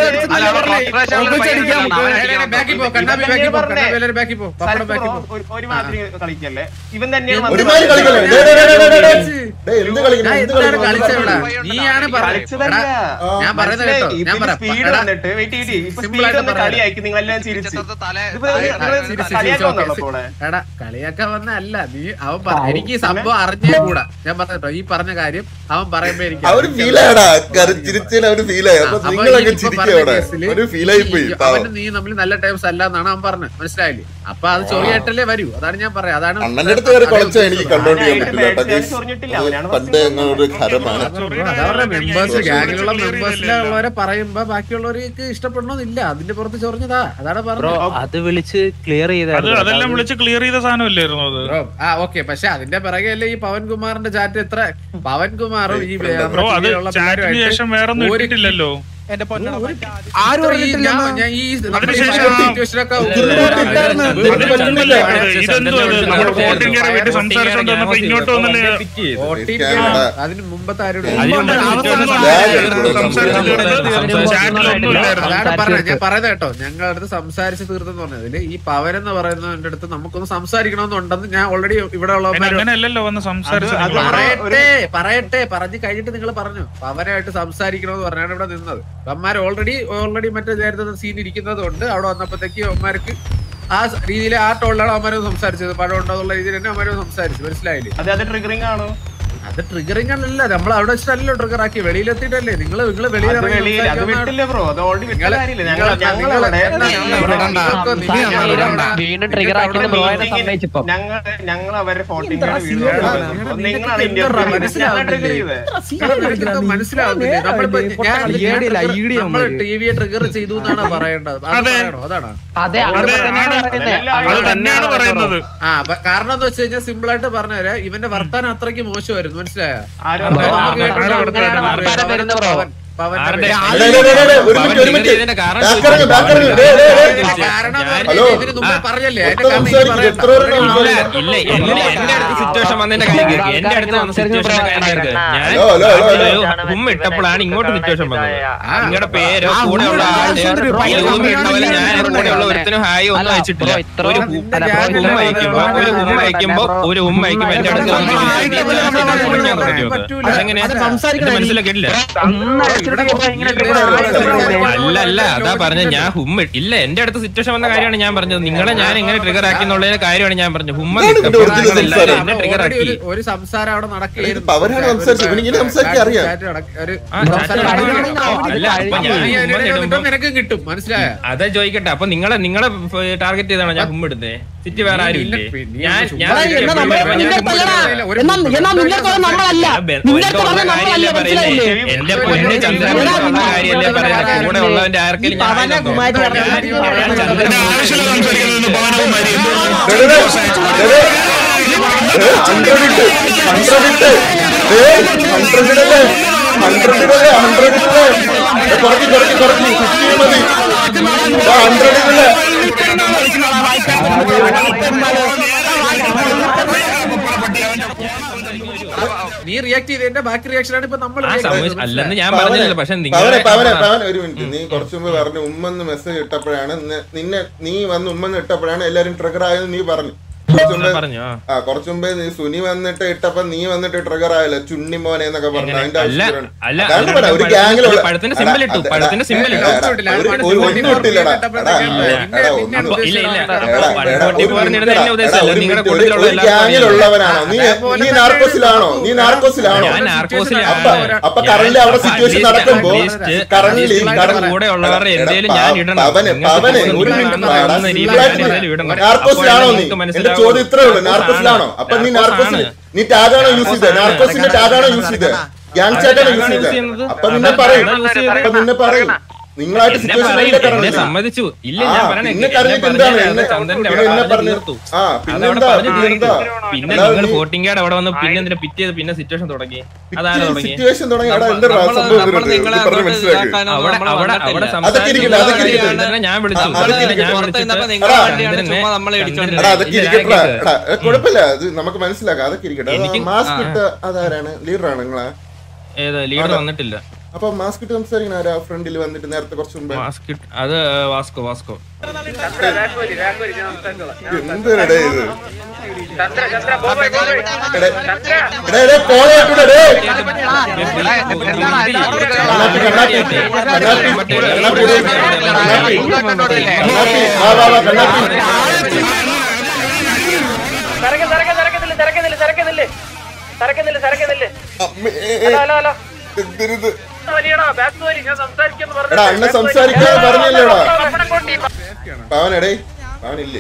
ബാക്കി പോ കണ്ണാപ്പി ബാക്കി പോ കണ്ണാപ്പി എല്ലാവരും ബാക്കി പോ പപ്പടം സൽത്ത് ബാക്കി ബ്രോ പോ ഒരു- ഒരു മാതിരി കളിക്കല്ലേ ഇവൻ തന്നെയാണ് ഒരുമാതിരി വന്നത്. കളിക്കല്ലേ ഡേ, ഡേ, ഡേ, ഡേ, ഡേ, ഡേ, ഡേ. ഡേ, എന്ത് കളിക്കണം ഞാൻ എന്ത് എന്താണ് കളിക്കണം കളിച്ചത് ഒന്ന് ഇവിടെ? പറഞ്ഞേ. നീയാണ് പറഞ്ഞത് കളിച്ചതല്ല. എടാ, ഞാൻ പറയുന്നത് കേട്ടോ മനസ്സിലായി. ഞാൻ ഇപ്പൊ പറയാം സ്പീഡ് എടാ, വന്നിട്ട് വെയിറ്റ് ചെയ്തി ഇപ്പൊ Simple സ്പീഡ് ആയിട്ട് വന്ന് പറയാം. കളിയാക്കി നിങ്ങളെല്ലാം ചിരിച്ച് ഇതിപ്പോ നിങ്ങള് ശരി, ശരി, ശരി, കളിയാക്കാൻ ഓക്കേ, വന്നോ ശരി. പോളെ എടാ കളിയാക്കാൻ വന്ന അല്ല നീ അവൻ പറ- എനിക്ക് ഈ സംഭവം അറിഞ്ഞേ കൂടാ ഞാൻ പറഞ്ഞോ ഈ പറഞ്ഞ കാര്യം അവൻ പറയുമ്പോ എനിക്ക് അവര് ഫീലായടാ ചിരിച്ചതിന് അവര് ഫീലായി അപ്പൊ അപ്പൊ നിങ്ങളൊക്കെ ഈ ഇപ്പൊ ചിരിക്കും പറഞ്ഞ അവിടെ കേസില് ഒരു ഫീലായി പോയി ഈ പാവം അവനും നീ തമ്മിൽ നല്ല ടൈംസ് അല്ല എന്നാണ് അവൻ പറഞ്ഞത് മനസ്സിലായില്ലേ അപ്പൊ അത് ചൊറിയായിട്ടല്ലേ വരൂ അതാണ് ഞാൻ പറയാം അതാണ് അണ്ണന്റെ അടുത്ത് വരെ കൊളച്ച എനിക്ക് കണ്ടോണ്ട് ചെയ്യാൻ അവനായിട്ട് പറ്റില്ല കേട്ടോ ബാറ്റ് guys. ചൊറിഞ്ഞിട്ടില്ല. അത് അവനാണ് പണ്ട് first അങ്ങനെ ഒരു ഹരമാണ് അതവരുടെ മെമ്പേഴ്സ് ഗാങ്ങിലുള്ള മെമ്പേഴ്സിലുള്ളവരെ പറയുമ്പോ ബാക്കിയുള്ളവർക്ക് ഇഷ്ടപ്പെടണമെന്നില്ല അതിന്റെ പുറത്ത് ചൊറിഞ്ഞതാ അതാണ് ബ്രോ പറഞ്ഞത് അത് വിളിച്ച് ക്ലിയർ അത് ചെയ്തായിരുന്നു അതെല്ലാം വിളിച്ച് ക്ലിയർ ചെയ്ത സാധനമല്ലായിരുന്നു അത് ബ്രോ ആ ഓക്കെ പക്ഷെ അതിന്റെ പിറകെ അല്ലേ ഈ പവൻകുമാറിന്റെ ചാറ്റ് എത്ര പവൻകുമാറും ഈ ബ്രോ അത് ടീമിലുള്ള ചാറ്റിന് പിള്ളേരുമായിട്ട് ശേഷം വേറെ ഒന്നും ഒരു- ഇട്ടിട്ടില്ലല്ലോ എന്റെ പൊന്നട ആരും അറിഞ്ഞിട്ടില്ല ഞാൻ ഈ നമ്മുടെ ഈ അതിനുശേഷം ആ- സിറ്റുവേഷനൊക്കെ ഇതെന്തോ അത് നമ്മുടെ ഫോർട്ടീൻ കയറി വീട്ടിൽ സംസാരിച്ചോണ്ട് വന്നപ്പോ ഇങ്ങോട്ട് വന്നല്ലേ അതിന് മുമ്പത്തെ ആരോട് ചാറ്റിലൊന്നും ഇല്ലായിരുന്നു അതാണ് പറഞ്ഞത് ഞാൻ പറയുന്നത് കേട്ടോ ഞങ്ങളുടെ അടുത്ത് സംസാരിച്ച് തീർത്തെന്ന് പറഞ്ഞതില് ഈ പവൻ എന്ന് പറയുന്നതിന്റെ അടുത്ത് നമുക്കൊന്ന് സംസാരിക്കണമെന്നുണ്ടെന്ന് ഞാൻ ഓൾറെഡി ഇവിടെ അതിന് ഉള്ളവന്മാര് അങ്ങനെയല്ലല്ലോ വന്ന് സംസാരിച്ചത് അത് നിങ്ങൾ. പറയട്ടെ പറയട്ടെ പറഞ്ഞു കഴിഞ്ഞിട്ട് നിങ്ങൾ പറഞ്ഞു പവനായിട്ട് സംസാരിക്കണമെന്ന് പറഞ്ഞാണ് ഇവിടെ നിന്നത് അമ്മമാർ ഓൾറെഡി ഓൾറെഡി മറ്റേ നേരത്തെ സീൻ ഇരിക്കുന്നത് കൊണ്ട് അവിടെ വന്നപ്പോഴത്തേക്ക് അമ്മമാർക്ക് ആ രീതിയിൽ ആ ടോളിലാണ് അവന്മാരും സംസാരിച്ചത് പഴം ഉണ്ടോ എന്നുള്ള രീതിയിൽ തന്നെ അവന്മാരും സംസാരിച്ചു മനസ്സിലായില്ലേ അത് അത് ട്രിഗറിംഗ് ആണോ അത് ട്രിഗറിംഗ് അല്ല നമ്മൾ അവിടെ വെച്ചിട്ടല്ലോ ട്രിഗർ ആക്കി വെളിയിലെത്തിയിട്ടല്ലേ നിങ്ങൾ നിങ്ങൾ അത് വെളിയിൽ അത് വിട്ടില്ല ബ്രോ അത് ഓൾറെഡി വിട്ട കാര്യമില്ല ഞങ്ങൾ ഞങ്ങളവിടെ വീണ്ടും ട്രിഗർ ആക്കിയത് ബ്രോയെ സമ്മതിച്ചപ്പോ ഞങ്ങൾ ഞങ്ങൾ അവരെ ഫോർട്ടീൻ നിങ്ങളാണ് ഇന്ത്യ ട്രിഗർ ചെയ്തത് മനസ്സിലാവുന്നില്ലേ നമ്മളിപ്പോ ഞാൻ നമ്മൾ ടി വിയെ ട്രിഗർ ചെയ്തു എന്നാണ് പറയേണ്ടത് അത് അതെ. പറയണോ അതാണ് അതെ അങ്ങനെ തന്നെയാണ് പറയുന്നത് അത് തന്നെയാണ് പറയുന്നത് ആ അപ്പൊ കാരണം എന്താ വെച്ച് കഴിഞ്ഞാൽ സിമ്പിൾ ആയിട്ട് പറഞ്ഞുതരാം ഇവന്റെ വർത്താനം അത്രയ്ക്ക് മോശമായിരുന്നു മനസ്സിലായോ ആരും അപ്പൊ പറഞ്ഞില്ല. നമുക്ക് ആരാ കേട്ടിട്ട് വർത്താനം വരുന്ന ബ്രോ? പവൻ- പവന്റെ ആരുടെ- പേര്. ഡേ, ഡേ, ഡേ, ഡേ, ഡേ, ഒരു മിനിറ്റ് ഒരു മിനിറ്റ് ബാക്കിറങ്ങ് ബാക്കിറങ്ങ് ഡേ ഡേ ഡേ കാരണം എന്ന് ഹലോ. പറഞ്ഞാൽ ഇതിന് മുമ്പേ പറഞ്ഞല്ലേ അതിന്റെ ഒട്ടും കാരണം ഇത് സംസാരിക്കില്ല. പറയണ്ട. എത്ര പേരുടെ ഇല്ല സംസാരിക്കില്ല. ഇല്ല എന്റെ എന്റെ അടുത്ത് സിറ്റുവേഷൻ വന്നതിന്റെ കാര്യം കേൾക്ക്. എന്റെ അടുത്ത് വന്ന സിറ്റുവേഷന്റെ കാര്യം കേൾക്ക്. ഞാൻ ഹലോ, ഹലോ, ഹലോ, ഹലോ. ഒരു ഉമ്മ ഇട്ടപ്പോഴാണ് ഇങ്ങോട്ട് സിറ്റുവേഷൻ വന്നത് ആ, നിങ്ങളുടെ പേരോ ആ, കൂടെ ഉള്ള ഉമ്മ ആളുടെ സുന്ദരി, ഭയങ്കര ഉമ്മ ഇട്ട പോലെ ഞാൻ ഉമ്മ കൂടെ ഉള്ള ഒരുത്തനും ഹായ് ഒന്നും അല്ല, അയച്ചിട്ടില്ല ബ്രോ, ഇത്ര- ഒരു നിന്റെ അല്ല, ഗ്യാങ് ഉമ്മ ഇല്ലേ? അയക്കുമ്പോ ഒരു ഉമ്മ അയക്കുമ്പോ ഒരു ഉമ്മ അയക്കുമ്പോ എന്റെ അടുത്ത് വന്ന് ആ, വിളിച്ച് ഇല്ല, ഞാൻ ഇല്ല, കുളിക്കാൻ ഇല്ല, തുടങ്ങിയത്. പറ്റൂല. അതെങ്ങനെ അത് സംസാരിക്കണം ഇത് മനസ്സിലാക്കിയിട്ടില്ല അല്ല അല്ല അതാ പറഞ്ഞ ഞാൻ ഹുമ്മ ഇല്ല എന്റെ അടുത്ത് സിറ്റുവേഷൻ വന്ന കാര്യമാണ് ഞാൻ പറഞ്ഞത് നിങ്ങളെ ഞാൻ എങ്ങനെ ട്രിഗർ ആക്കി എന്നുള്ളതിന്റെ കാര്യമാണ് ഞാൻ പറഞ്ഞത് ഹുമ്മ ഇതാണ് നിൽക്കപ്പോൾ ഇതിന്റെ original നിങ്ങളെല്ലാവരും സംസാരം. എന്നെ ട്രിഗർ already ആക്കി ഒരു- ഒരു സംസാരം അവിടെ നടക്കുകയായിരുന്നു ഇതിപ്പോ അവരാണ് സംസാരിച്ചത്. ഇവനിങ്ങനെ സംസാരിക്കാൻ അറിയാം. ചാറ്റ് നടക്ക- ഒരു ആ, സംസാരം ചാറ്റ് നടക്കുകയാണ്. നടക്കുകയാണ്. അല്ല, അപ്പൊ ഞാൻ നീ ഉമ്മ അതിനിടയിൽ ഇടുമ്പോ- വന്നിട്ട് നിനക്കും കിട്ടും മനസ്സിലായോ അതാ ചോദിക്കട്ടെ അപ്പൊ നിങ്ങളെ നിങ്ങളെ ടാർഗറ്റ് ചെയ്താണോ ഞാൻ ഹുമ്മ ഇടുന്നത് സിറ്റി വേറെ ആരും ഇല്ലേ പിന്നെ ഞാൻ ചുമ്മാ ഞാൻ എടാ, എന്നാ നമ്മളെ ഞാൻ നിന്റെ ഹുമ്മ തല്ലടാ. ഇടുന്നത് ഒരു എന്നാ എന്നാ നിന്റെ അടുത്ത് നമ്മളല്ല ബെ- നിന്റെ എന്റെ അടുത്ത് ഉള്ള പറഞ്ഞ കാര്യമല്ലേ നമ്മളല്ല മനസ്സിലായില്ലേ പറയുന്നത് എന്റെ പൊന്ന് ചന്ദ്രൻ എടാ, ഉള്ള നിന്റെ- കാര്യമല്ലേ പറയുന്നത് കൂടെ ഉള്ളവന്റെ ആർക്കെങ്കിലും ഞാൻ പവനെ ആയതോ? കുമാരി പറഞ്ഞ ഞാൻ- കാര്യം ഞാൻ പറഞ്ഞത് ചന്ദ്രനെ ഇതിന്റെ ആവശ്യമില്ല സംസാരിക്കുന്നത് പവനകുമാരി ഡേ, ഡേ, ഡേ, ഡേ, ഡേ. ഏ, ഹൺഡ്രഡ് ഇട്ട് ഹൺഡ്രഡ് ഇട്ട് ഏ ഹൺഡ്രഡ് ഇടല്ലേ ഹൺഡ്രഡ് ഇടല്ലേ ഹൺഡ്രഡ് ഇടല്ലേ ഏ, കുറച്ച് കുറച്ച് കുറച്ച് ഫിഫ്റ്റി മതി ഹൺഡ്രഡ് ഇടല്ലേ നീ റിയാക്ട് ചെയ്തതിന്റെ ബാക്കി റിയാക്ഷൻ ആണ് ഇപ്പൊ നമ്മൾ ആ react സമയം ചെയ്തത്. അല്ലെന്ന് ഞാൻ പവനെ പറഞ്ഞില്ല പക്ഷെ പവനെ നിങ്ങളെ പവനെ പവൻ ഒരു മിനിറ്റ് നീ കുറച്ചു മുമ്പ് പറഞ്ഞു ഉമ്മെന്ന് മെസ്സേജ് ഇട്ടപ്പോഴാണ് നി- നിന്നെ നീ വന്ന് ഉമ്മെന്ന് ഇട്ടപ്പോഴാണ് എല്ലാരും ട്രിഗർ ആയത് നീ പറഞ്ഞു കുറച്ചു മുമ്പേ പറഞ്ഞു ആ. ആ കുറച്ചു മുമ്പേ നീ സുനി വന്നിട്ട് ഇട്ടപ്പോ നീ വന്നിട്ട് ട്രിഗർ ആയല്ലോ ചുണ്ണി മോനെ എന്നൊക്കെ പറഞ്ഞു അതിന്റെ അല്ല ആവശ്യം അല്ല അതാണ് അതിനകത്ത് പറയാ, ഒരു പഴത്തിന്റെ- ഗ്യാങ്ങിലുള്ള പഴത്തിന്റെ സിമ്പിൾ ഇട്ടു പഴത്തിന്റെ സിമ്പിൾ ഇട്ടു എടാ, ഒരു- ഒരു ഒന്നും ഇട്ടില്ലടാ എടാ, എടാ, ഒന്നും അപ്പൊ ഇല്ല ഇല്ല എടാ, എടാ, പഴത്തോട്ടി ഒരു പറഞ്ഞിരുന്ന മിനിറ്റ് എന്നെ എടാ, ഉദ്ദേശമല്ല ഒരു നിങ്ങളുടെ മിനിറ്റ്, കൂട്ടത്തിലുള്ള ഒരു എല്ലാവർക്കും ഗ്യാങ്ങിലുള്ളവനാണോ നീ അതേപോലെ നീ തന്നെ നാർക്കോസിലാണോ നീ എടുത്തു. നാർക്കോസിലാണോ ഞാൻ നാർക്കോസിലാണ് അപ്പൊ അപ്പൊ കറന്റ് അവിടെ സിറ്റുവേഷൻ നടക്കുമ്പോ കറന്റ് കറന്റ് കൂടെ ഉള്ളവരുടെ എന്തേലും ഞാൻ ഇടണം പവന് നിങ്ങൾക്ക് പവന് തോന്നുന്നു ഒരു നിങ്ങൾ മിനിറ്റ് കാണുന്ന പാടാ, രീതിയിൽ സിമ്പിളായിട്ട് ഞാൻ എന്തേലും ഇടണം. നാർക്കോസിലാണോ അപ്പോൾ നീ നിങ്ങൾക്ക് എന്റെ മനസ്സിലാവും. ചോദ്യം ഇത്രേ ഉള്ളൂ നാർക്കോസാണ്. നാർക്കോസിലാണോ അപ്പൊ നീ നാർക്കോസാണ്. നാർക്കോസിൽ നീ ടാഗാണോ യൂസ് ചെയ്തത് നാർക്കോസിന്റെ ടാഗാണോ യൂസ് ചെയ്തത് ഗ്യാങ് ചാറ്റാണോ യൂസ് ചെയ്തത് അപ്പൊ നിന്നെ പറയും അപ്പൊ നിന്നെ പറയും നിങ്ങളായിട്ട് എന്നെ സിറ്റുവേഷൻ പറയും, അല്ലേ എന്നെ കറങ്ങുന്നത് സമ്മതിച്ചു ഇല്ല ആ, ഞാൻ പറയണേ പിന്നെ എന്നെ കരഞ്ഞിട്ട് പറഞ്ഞാൽ എന്താണ്? അത് എന്നെ- ചന്ദ്രന്റെ പിന്നെ അവിടെ എന്നെ പറഞ്ഞു പറഞ്ഞു. തീർത്തു ആ, അതവിടെ പിന്നെന്താ? പറഞ്ഞു പിന്നെന്താ? തീർത്തു പിന്നെ അല്ലാതെ നിങ്ങൾ നീ- വോട്ടിംഗ് അവിടെ വന്ന് പിന്നെ എന്തിനാ പിറ്റേത് പിന്നെ സിറ്റുവേഷൻ തുടങ്ങി അതാണ് തുടങ്ങി സിറ്റുവേഷൻ തുടങ്ങി എടാ എന്ത് സംഭവം വരുന്നത്? ഇത് പറഞ്ഞ് മനസ്സിലാക്ക് അവിടെ അവിടെ അവിടെ അതൊക്കെ ഇരിക്കട്ടെ, അതൊക്കെ ഇരിക്കട്ടെ. ചന്ദ്രനെ ഞാൻ വിളിച്ചു ആ, അതൊക്കെ ചന്ദ്രനെ ഞാൻ ഇരിക്കട്ടെ. വിളിച്ചിട്ട് എടാ, ചന്ദ്രനെ- എടാ അതൊക്കെ ഇരിക്കട്ടെ എടാ ഏ, കുഴപ്പമില്ല അത് നമുക്ക് മനസ്സിലാക്കാം അതൊക്കെ ഇരിക്കട്ടെ എനിക്ക് മാസ്ക് ആ. ഇട്ട അതാരാണ് ലീഡറാണ് നിങ്ങളെ ഏതാ ലീഡർ അവിടെ. വന്നിട്ടില്ല അപ്പൊ മാസ്ക് ഇട്ട് സംസാരിക്കുന്ന ആരാ ഫ്രണ്ടിൽ വന്നിട്ട് നേരത്തെ കുറച്ച് മുമ്പേ മാസ്ക് ഇട്ട്- അത് വാസ്കോ വാസ്കോ എന്തിനടേ ഇത് എടേ, എടേ, എടേ, കോള് കേട്ടൂടെ, എടേ. കണ്ണാപ്പി, കണ്ണാപ്പി, കണ്ണാപ്പി, കണ്ണാപ്പി, കണ്ണാപ്പി, കണ്ണാപ്പി, വാ, വാ, വാ, കണ്ണാപ്പി. അമ്മേ, എന്തിനിത്? എടാ അണ്ണ സംസാരിക്കാതെ പറഞ്ഞല്ലേടാ പവനെടേ പവനില്ലേ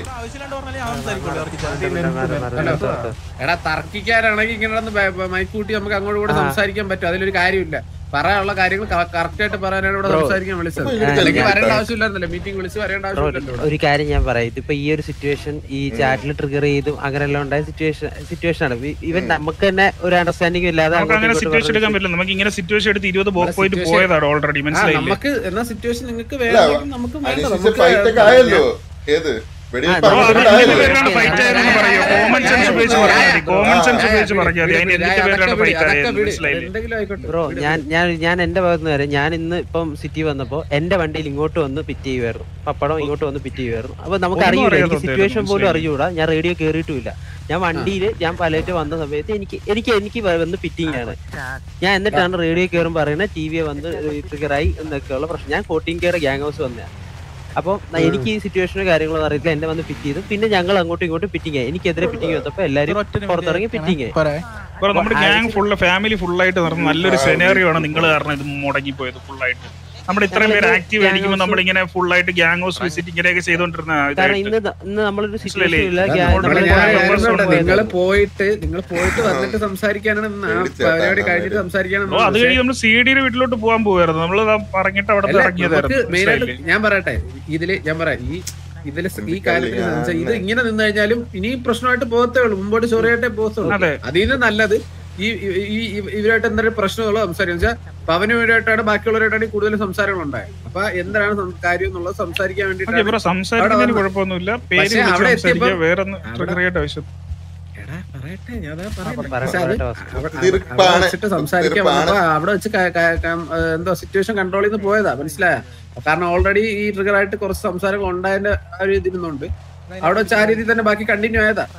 എടാ തർക്കിക്കാനാണെങ്കിൽ ഇങ്ങനെ മൈക്ക് കൂട്ടി നമുക്ക് അങ്ങോട്ട് കൂടെ സംസാരിക്കാൻ പറ്റും അതിലൊരു കാര്യമില്ല പറയാനുള്ള കാര്യങ്ങൾ കറക്റ്റ് ആയിട്ട് പറയാനാണ് ഇവിടെ Bro. സംസാരിക്കാൻ വിളിച്ചത് ഇപ്പൊ ഇതിന് അല്ലെങ്കിൽ ഞാൻ വരേണ്ട പറയാം. ആവശ്യമില്ലായിരുന്നല്ലോ മീറ്റിംഗ് വിളിച്ച് വരേണ്ട ബ്രോ, ആവശ്യമില്ലല്ലോ ഒരു കാര്യം ഞാൻ പറയാം ഇതിപ്പോ ഈ ഒരു സിറ്റുവേഷൻ ഈ ചാറ്റിൽ ട്രിഗർ ചെയ്തും അങ്ങനെല്ലാം ഉണ്ടായ സിറ്റുവേഷൻ സിറ്റുവേഷൻ ആണ് ഈവൻ നമുക്ക് തന്നെ ഒരു അണ്ടർസ്റ്റാൻഡിംഗ് ഇല്ലാതെ നമുക്ക് അങ്ങനെ അങ്ങോട്ടും സിറ്റുവേഷൻ ഇങ്ങോട്ടും എടുക്കാൻ പറ്റില്ല നമുക്ക് ഇങ്ങനെ സിറ്റുവേഷൻ എടുത്ത് ഇരുപത് ബോക്ക് പോയിട്ട് situation- പോയതാണ് ഓൾറെഡി ആ, മനസ്സിലായില്ലേ നമുക്ക് എന്നാ സിറ്റുവേഷൻ നിങ്ങൾക്ക് അല്ല വേണമെങ്കിൽ നമുക്ക് വേണ്ട. അനുസരിച്ച് നമുക്ക് ഫൈറ്റ് ഒക്കെ ആയല്ലോ ഏത് വെടിവെപ്പ് ആ, ബ്രോ, അത് അങ്ങോട്ട് എന്തിന്റെ ആയല്ലോ പേരിലാണ് ഫൈറ്റ് ആയതെന്ന് പറയോ കോമൺ സെൻസ് ഉപയോഗിച്ച് പറഞ്ഞാൽ മതി കോമൺ സെൻസ് ഉപയോഗിച്ച് പറഞ്ഞാൽ മതി അതിന് എന്തിന്റെ പേരിലാണ് ഫൈറ്റ് ആയത് മനസ്സിലായില്ലേ എന്തെങ്കിലും ആയിക്കോട്ടെ ബ്രോ ഞാൻ ഞാൻ ഞാൻ എന്റെ ഭാഗത്ത് നിന്ന് വരെ ഞാൻ ഇന്ന് ഇപ്പം സിറ്റി വന്നപ്പോ എന്റെ വണ്ടിയിൽ ഇങ്ങോട്ട് വന്ന് പിറ്റ് ചെയ്യുമായിരുന്നു പപ്പടം ഇങ്ങോട്ട് വന്ന് പിറ്റ് ചെയ്യുമായിരുന്നു അപ്പൊ നമുക്ക് ഒന്നും അറിയൂല അറിയാതെ എനിക്ക് സിറ്റുവേഷൻ പോലും മനസ്സിലായി. അറിയൂടാ ഞാൻ റേഡിയോ കയറിയിട്ടുമില്ല ഞാൻ വണ്ടിയിൽ ഞാൻ പലയിട്ട് വന്ന സമയത്ത് എനിക്ക് എനിക്ക് എനിക്ക് വ- വന്ന് പിറ്റിംഗ് ആണ് ഞാൻ എന്നിട്ടാണ് റേഡിയോ കയറും പറയുന്നത് ടി വി വന്ന് ട്രിഗറായി എന്നൊക്കെയുള്ള പ്രശ്നം ഞാൻ കോട്ടിങ് കയറി ഗ്യാങ് ഹൗസ് വന്നതാണ് അപ്പോൾ എനിക്ക് ഈ സിറ്റുവേഷനും കാര്യങ്ങളൊന്നും അറിയത്തില്ല എന്നെ വന്ന് പിറ്റ് ചെയ്തു പിന്നെ ഞങ്ങൾ അങ്ങോട്ടും ഇങ്ങോട്ടും പിറ്റിങ് ആയി എനിക്കെതിരെ പിറ്റിംഗ് വന്നപ്പോൾ എല്ലാവരും പുറത്തിറങ്ങി പിറ്റിംഗ് ആയി ബ്രോ നമ്മുടെ ഗ്യാങ് ഫുള്ള് ഫാമിലി ഫുള്ളായിട്ട് നടന്ന നല്ലൊരു സെനാറിയോ ആണ് നിങ്ങൾ കാരണം ഇത് മുടങ്ങിപ്പോയത് ഫുള്ളായിട്ട് നമ്മൾ ഇത്രയും പേര് ആക്റ്റീവ് ആയിരിക്കുമ്പോൾ നമ്മളിങ്ങനെ ഫുള്ളായിട്ട് ഗ്യാങ് ഹൗസ് വിസിറ്റ് ഇങ്ങനെയൊക്കെ ചെയ്തോണ്ടിരുന്ന കാരണം ഇതായിട്ട് ഇന്ന് ദ- ഇന്ന് നമ്മളൊരു മനസ്സിലായില്ലേ? സിറ്റുവേഷൻ ഇല്ല അതാണ് ഗ്യാ- already നമ്മള് ഞാൻ ഗ്യാങ് members ഹൗസ് ഉണ്ട്. പോയത്. നിങ്ങൾ പോയിട്ട് നിങ്ങൾ പോയിട്ട് വന്നിട്ട് സംസാരിക്കാനാണ് ഇന്ന് ആ പേടിച്ചേട്ടാ, പരിപാടി ഞാൻ കഴിഞ്ഞിട്ട് വരും. സംസാരിക്കാനാണ് ഓ അത് കഴിഞ്ഞ് നമ്മൾ സി ഡിയുടെ വീട്ടിലോട്ട് പോകാൻ പോവായിരുന്നു നമ്മൾ പറഞ്ഞിട്ട് അവിടെ അല്ല, ഇറങ്ങിയതായിരുന്നു നമുക്ക് മെയിനായിട്ട് മനസ്സിലായില്ലേ? ഞാൻ പറയട്ടെ ഇതില് ഞാൻ പറയാം ഈ ഇതില് ഈ എന്ത് കാര്യത്തിൽ കളിയാണ്? സംസാ- ഇത് ഇങ്ങനെ നിന്ന് കഴിഞ്ഞാലും ഇനി പ്രശ്നമായിട്ട് പോകത്തേ ഉള്ളൂ മുമ്പോട്ട് ചൊറിയായിട്ടേ പോകത്തുള്ളൂ അതെ. അതിൽ നിന്ന് നല്ലത് ഈ ഈ- ഈ ഈ- ഇവരായിട്ട് എന്തെങ്കിലും പ്രശ്നങ്ങളോ സംസാരിക്കും വെച്ചാൽ പവനുമായിട്ടാണ് ബാക്കിയുള്ളവരായിട്ടാണ് കൂടുതൽ സംസാരങ്ങൾ ഉണ്ടായത് അപ്പൊ എന്താണ് സം- കാര്യം എന്നുള്ളത് സംസാരിക്കാൻ ഓക്കേ വേണ്ടിയിട്ടാണ് ബ്രോ സംസാരിക്കുന്നതിന് അവിടെ കുഴപ്പമൊന്നുമില്ല പേര് പക്ഷേ വിളിച്ച് അവിടെ സംസാരിക്കുക എത്തിയപ്പം- വേറെ ഒന്നും അവിടെ- ട്രിഗർ ചെയ്യേണ്ട ആവശ്യം എടാ, പറയട്ടെ, ഞാൻ അതാ ആ, പറയുന്നത്. പറ- പക്ഷേ അത് പറയട്ടെ വാസു. അവിടെ- തീർപ്പാണ്. അവിടെ വെച്ചിട്ട് സംസാരിക്കാൻ തീർപ്പാണ്. വന്നപ്പോ അവിടെ വെച്ച് ക- ക- ക- ഏഹ് എന്തോ സിറ്റുവേഷൻ കൺട്രോൾ ചെയ്ത് പോയതാ മനസ്സിലായ കാരണം ഓൾറെഡി ഈ ട്രിഗർ ആയിട്ട് കുറച്ച് സംസാരങ്ങൾ ഉണ്ടായതിന്റെ ആ ഒരു ഇതിരുന്നുണ്ട് അവിടെ വെച്ച് ആ രീതിയിൽ തന്നെ ബാക്കി കണ്ടിന്യൂ ആയതാ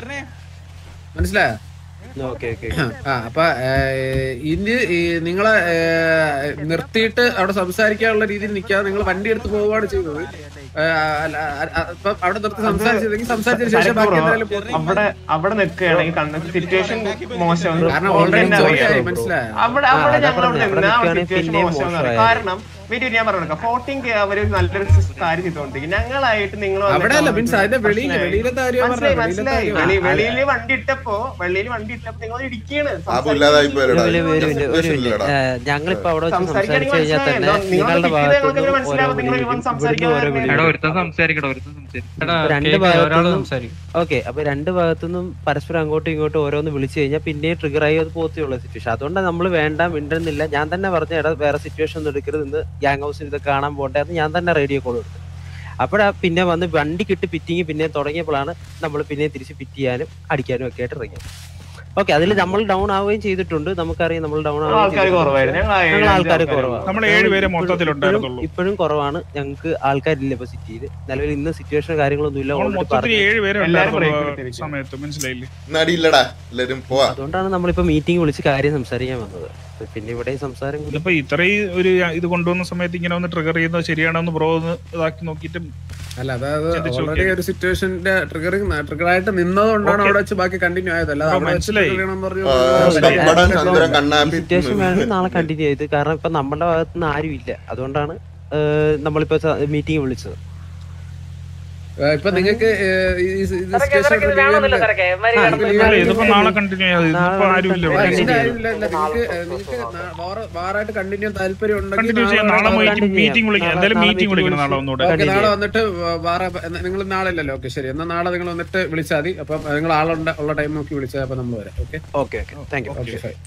മനസ്സിലായ ഓക്കെ ഓക്കെ ആ അപ്പൊ ഏഹ്, ഇനി ഈ നിങ്ങളെ ഏഹ്, നിർത്തിയിട്ട് അവിടെ സംസാരിക്കാനുള്ള രീതിയിൽ നിൽക്കാതെ നിങ്ങൾ വണ്ടി എടുത്ത് പോവുകയാണ് ചെയ്തത് ഏഹ്, അല്ല, അ- അ- ഇപ്പം അവിടെ നിർത്തി സംസാരിച്ചതെങ്കിൽ സംസാരിച്ചതിന് ശേഷം ബാക്കി എന്തായാലും പോകും. അവിടെ അവിടെ നിൽക്കുകയാണെങ്കിൽ കണ്ണത്ത് സിറ്റുവേഷൻ മോശമാണ് കാരണം Already ഓൾറെഡി തന്നെ അറിയാം. ചോദിച്ചായി മനസ്സിലായോ അവിടെ ആ, അവിടെ അതാ ഞങ്ങൾ അവിടെ പറഞ്ഞെ. അവിടെ നിന്നാ നിൽക്കുകയാണെങ്കിൽ സിറ്റുവേഷൻ പിന്നെയും മോശമാണ് മോശമായേനെ. കാരണം വെയിറ്റ് ഞാൻ പറഞ്ഞു ഫോർട്ടീൻ അവര് നല്ലൊരു കാര്യം ചെയ്തോണ്ടിരിക്കും ഞങ്ങളായിട്ട് നിങ്ങൾ അവിടെ അല്ല മീൻസ് അതിന്റെ വെളിയിൽ വെളിയിലത്തെ കാര്യമാണ് മനസ്സിലായി പറഞ്ഞത്. മനസ്സിലായി വെളിയിലത്തെ വെളി- കാര്യം. വെളിയില് വണ്ടി ഇട്ടപ്പോ വെളിയിൽ വണ്ടി ഇട്ടപ്പോ നിങ്ങൾ ഇടിക്കാണ് ആപ്പ് ഇല്ലാതായി പോയടാ ഒരു മിനിറ്റ്, ഒരു മിനിറ്റ്, ഒരു സിറ്റുവേഷൻ മിനിറ്റ്. ഇല്ലടാ ഏഹ്, ഞങ്ങളിപ്പോ അവിടെ വെച്ച് സംസാരിക്കുകയാണെങ്കിൽ സംസാരിച്ചു കഴിഞ്ഞാൽ തന്നെ മനസ്സിലായല്ലോ. നിങ്ങളുടെ നിങ്ങളുടെ പിക്ക് ഭാഗത്തു നിങ്ങൾക്ക് നിന്നും മനസ്സിലാവും. ഓരോ നിങ്ങൾ വിളി ഇവൻ ഇവിടുന്ന് സംസാരിക്കാൻ ഓരോ വിളി എടാ ഒരുത്തൻ സംസാരിക്കടാ ഒരുത്തൻ സംസാരിക്കും എടാ, രണ്ട് കേക്ക് ഭാഗത്തു ഒരാള് നിന്നും സംസാരിക്കും ഓക്കെ അപ്പൊ രണ്ട് ഭാഗത്തുനിന്നും പരസ്പരം അങ്ങോട്ടും ഇങ്ങോട്ടും ഓരോന്ന് വിളിച്ചു കഴിഞ്ഞാൽ പിന്നെ ട്രിഗർ ആയി അത് പോകത്തുള്ള സിറ്റുവേഷൻ അതുകൊണ്ട് നമ്മൾ വേണ്ട മിണ്ടുന്നില്ല ഞാൻ തന്നെ പറഞ്ഞ എടാ വേറെ സിറ്റുവേഷൻ ഒന്നും എടുക്കരുത് ഇന്ന് ഗ്യാങ് ഹൗസിൽ ഇത് കാണാൻ പോകണ്ടെന്ന് ഞാൻ തന്നെ റേഡിയോ കോൾ എടുത്തു അപ്പോഴാ പിന്നെ വന്ന് വണ്ടി കിട്ടി പിറ്റിങ് പിന്നെ തുടങ്ങിയപ്പോഴാണ് നമ്മൾ പിന്നെ തിരിച്ച് പിറ്റ് ചെയ്യാനും അടിക്കാനും ഒക്കെ ആയിട്ട് ഇറങ്ങിയത് ഓക്കെ അതിൽ നമ്മൾ ഡൗൺ ആവുകയും ചെയ്തിട്ടുണ്ട് നമുക്കറിയാം നമ്മൾ ഡൗൺ ആൾക്കാർ കുറവായിരുന്നു ഞങ്ങൾ ആ ഏഴ് ഞങ്ങൾ അഞ്ച് ആൾക്കാർ ആൾക്കാര് കുറവാണ് നമ്മൾ ഏഴുപേരെ മൊത്തത്തിലുണ്ടായിരുന്നുള്ളൂ ഇപ്പോഴും കുറവാണ് ഞങ്ങൾക്ക് ആൾക്കാരില്ല ഇപ്പൊ സിറ്റിയിൽ നിലവിൽ ഇന്ന് സിറ്റുവേഷൻ കാര്യങ്ങളൊന്നും ഇല്ല നമ്മൾ already മൊത്തത്തിൽ പറഞ്ഞു. ഏഴുപേരെ എല്ലാവരും break ഉണ്ടായിരുന്നുള്ളൂ ആ എടുത്തിരിക്കുകയാണ്. സമയത്ത് മനസ്സിലായില്ലേ നടിയില്ലടാ എല്ലാരും പോവാ അതുകൊണ്ടാണ് നമ്മളിപ്പോ മീറ്റിംഗ് വിളിച്ച് കാര്യം സംസാരിക്കാൻ വന്നത് പിന്നെ ഇവിടെ സംസാരം കൂടി- ഇതിപ്പോ ഇത്രയും ഒരു ഇത് കൊണ്ടുവന്ന സമയത്ത് ഇങ്ങനെ ഒന്ന് ട്രിഗർ ചെയ്യുന്നത് ശരിയാണെന്ന് ബ്രോ ഒന്ന് ഇതാക്കി നോക്കിയിട്ട് അല്ല അതായത് ചിന്തിച്ച് ഓൾറെഡി നോക്കിയത്. ഒരു സിറ്റുവേഷന്റെ ട്രിഗറിങ് ട്രിഗർ ആയിട്ട് നിന്നതുകൊണ്ടാണ് Okay. അവിടെ വെച്ച് ബാക്കി കണ്ടിന്യൂ ആയത് അല്ലാതെ ഓ, അവിടെ വെച്ച് മനസ്സിലായി. trigger ചെയ്യണമെന്ന് പറഞ്ഞു ആ, ശരി. പപ്പടം ഇപ്പം ചന്ദ്രൻ ഈ കണ്ണാപ്പി സിറ്റുവേഷൻ വേണമെങ്കിൽ നാളെ കണ്ടിന്യൂ ചെയ്ത് കാരണം ഇപ്പൊ നമ്മുടെ ഭാഗത്ത് നിന്ന് ആരും ഇല്ല അതുകൊണ്ടാണ് ഏഹ്, നമ്മളിപ്പോ മീറ്റിംഗ് വിളിച്ചത് ഏഹ് ഇപ്പൊ നിങ്ങൾക്ക് ഏഹ് ഈ- ഈ തിരക്ക് തിരക്ക് ഇത് വേണമെന്നില്ല തിരക്ക്. ഇവന്മാര് ആ, കിടന്ന് അല്ല, ഇവന്മാര് ഇതിപ്പോ നാളെ കണ്ടിന്യൂ ചെയ്യാതെ ഇതിപ്പോ ആരും ഇല്ല ഇവിടെ continue ചെയ്യാം. നിങ്ങൾക്ക് വാറായിട്ട് കണ്ടിന്യൂ താല്പര്യം കണ്ടിന്യൂ ചെയ്യാം നാളെ continue മീറ്റിംഗ് ചെയ്യാം. വിളിക്കാം നാളെ- എന്തായാലും നാളെ മീറ്റിംഗ് meeting വിളിക്കണം നാളെ വിളിച്ച് ഒന്നുകൂടെ ഓക്കെ continue നാളെ ചെയ്യാം. വന്നിട്ട് വാറ നിങ്ങൾ നാളെ ഇല്ലല്ലോ ഓക്കെ ശരി എന്നാ നാളെ നിങ്ങൾ വന്നിട്ട് വിളിച്ചാൽ മതി അപ്പം നിങ്ങൾ ആളുണ്ട് ഉള്ള ടൈം നോക്കി വിളിച്ചാൽ അപ്പൊ നമ്മൾ വരാം okay okay okay thank you okay fine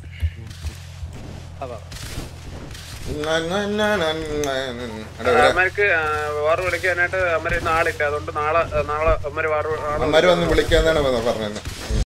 അമ്മക്ക് വാറ് വിളിക്കാനായിട്ട് അമ്മര് നാളില്ല അതുകൊണ്ട് നാളെ നാളെ അമ്മര് വാറ് അമ്മര് വന്ന് വിളിക്കാന്നാണ് പറഞ്ഞത്